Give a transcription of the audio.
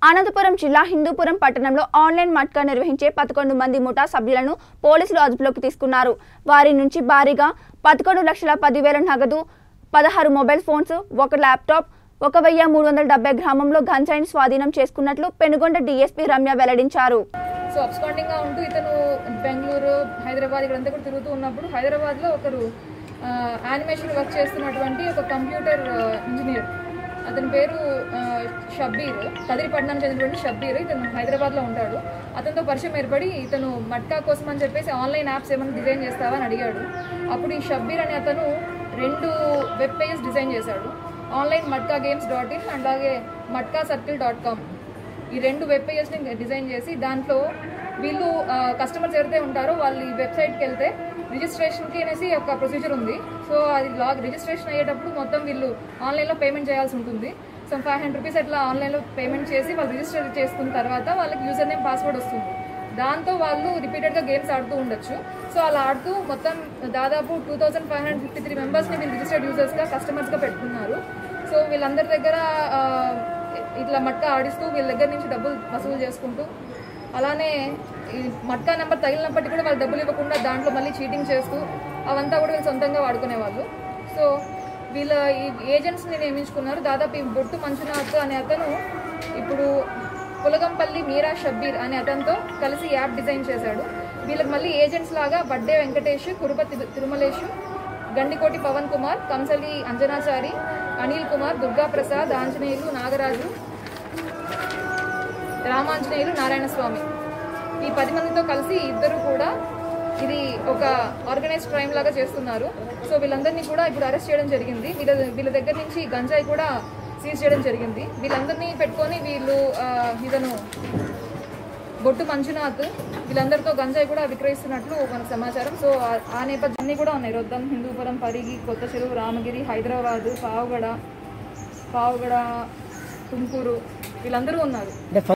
అనంతపురం జిల్లా హిందూపురం పట్టణంలో ఆన్లైన్ మట్కా నిర్వహించే పదకొండు మంది ముఠా సభ్యులను పోలీసులు అదుపులోకి తీసుకున్నారు వారి నుంచి భారీగా పదకొండు లక్షల పదివేల నగదు పదహారు మొబైల్ ఫోన్స్ ఒక ల్యాప్టాప్ ఒక వెయ్యి మూడు వందల డెబ్బై గ్రామంలో గంజాయిని స్వాధీనం చేసుకున్నట్లు పెనుగొండ డీఎస్పీ రమ్య వెల్లడించారు సో అబ్స్కాండింగ్ గా ఉంటూ ఇతను బెంగళూరు హైదరాబాద్ ఇక్కడంతా కూడా తిరుగుతూ ఉన్నప్పుడు హైదరాబాద్ లో ఒకరు యానిమేషన్ వర్క్ చేస్తున్నటువంటి ఒక కంప్యూటర్ ఇంజనీర్ అతని పేరు ఆ, షబ్బీర్ కదిరిపట్నానికి చెందినటువంటి షబ్బీర్ ఇతను హైదరాబాద్ లో ఉంటాడు అతనితో పరిచయం ఏర్పడి ఇతను మట్కా కోసం అని చెప్పేసి ఆన్లైన్ యాప్స్ ఏమైనా డిజైన్ చేస్తావా అని అడిగాడు అప్పుడు ఈ షబ్బీర్ అనే అతను రెండు వెబ్ పేజెస్ డిజైన్ చేశాడు online matka games dot in అలాగే మట్కా సర్కిల్ డాట్ కామ్ ఈ రెండు వెబ్ పేజెస్ని డిజైన్ చేసి దాంట్లో వీళ్ళు కస్టమర్స్ ఎవరైతే ఉంటారో వాళ్ళు ఈ వెబ్సైట్కి వెళ్తే రిజిస్ట్రేషన్కి అనేసి ఒక ప్రొసీజర్ ఉంది సో అది లాగ్ రిజిస్ట్రేషన్ అయ్యేటప్పుడు మొత్తం వీళ్ళు ఆన్లైన్లో పేమెంట్ చేయాల్సి ఉంటుంది సో ఫైవ్ హండ్రెడ్ రూపీస్ అట్లా ఆన్లైన్లో పేమెంట్ చేసి వాళ్ళు రిజిస్టర్ చేసుకున్న తర్వాత వాళ్ళకి యూజర్ నేమ్ పాస్వర్డ్ వస్తుంది దాంతో వాళ్ళు రిపీటెడ్గా గేమ్స్ ఆడుతూ ఉండొచ్చు సో అలా ఆడుతూ మొత్తం దాదాపు two thousand five hundred fifty three మెంబర్స్ని వీళ్ళు రిజిస్టర్డ్ యూజర్స్గా కస్టమర్స్గా పెట్టుకున్నారు సో వీళ్ళందరి దగ్గర ఆ, ఇట్లా మట్కా ఆడిస్తూ వీళ్ళ దగ్గర నుంచి డబ్బులు వసూలు చేసుకుంటూ అలానే ఈ మట్కా నెంబర్ తగిలినప్పటికీ కూడా వాళ్ళు డబ్బులు ఇవ్వకుండా దాంట్లో మళ్ళీ చీటింగ్ చేస్తూ అవంతా కూడా వీళ్ళు సొంతంగా వాడుకునేవాళ్ళు సో వీళ్ళ ఈ ఏజెంట్స్ని నియమించుకున్నారు దాదాపు ఈ బొట్టు మంచునాథ్ అనే అతను ఇప్పుడు పులగంపల్లి మీరా షబ్బీర్ అనే అతనితో కలిసి యాప్ డిజైన్ చేశాడు వీళ్ళకి మళ్ళీ ఏజెంట్స్ లాగా బడ్డే వెంకటేష్ కురుపతి తిరుమలేష్ గండికోటి పవన్ కుమార్ కంసలి అంజనాచారి అనిల్ కుమార్ దుర్గా ప్రసాద్ ఆంజనేయులు నాగరాజు రామాంజనేయులు నారాయణ స్వామి ఈ పది మందితో కలిసి ఇద్దరు కూడా ఇది ఒక ఆర్గనైజ్ క్రైమ్ లాగా చేస్తున్నారు సో వీళ్ళందరినీ కూడా ఇప్పుడు అరెస్ట్ చేయడం జరిగింది వీళ్ళ వీళ్ళ దగ్గర నుంచి గంజాయి కూడా సీజ్ చేయడం జరిగింది వీళ్ళందరినీ పెట్టుకొని వీళ్ళు ఆ, ఇతను బొట్టు మంజునాథ్ వీళ్ళందరితో గంజాయి కూడా విక్రయిస్తున్నట్లు మనకు సమాచారం సో ఆ- ఆ నేపథ్యాన్ని కూడా ఉన్నాయి రొద్దం హిందూపురం పరిగి కొత్త చెరువు రామగిరి హైదరాబాదు పావుగడ పావుగడ తుంకూరు వీళ్ళందరూ ఉన్నారు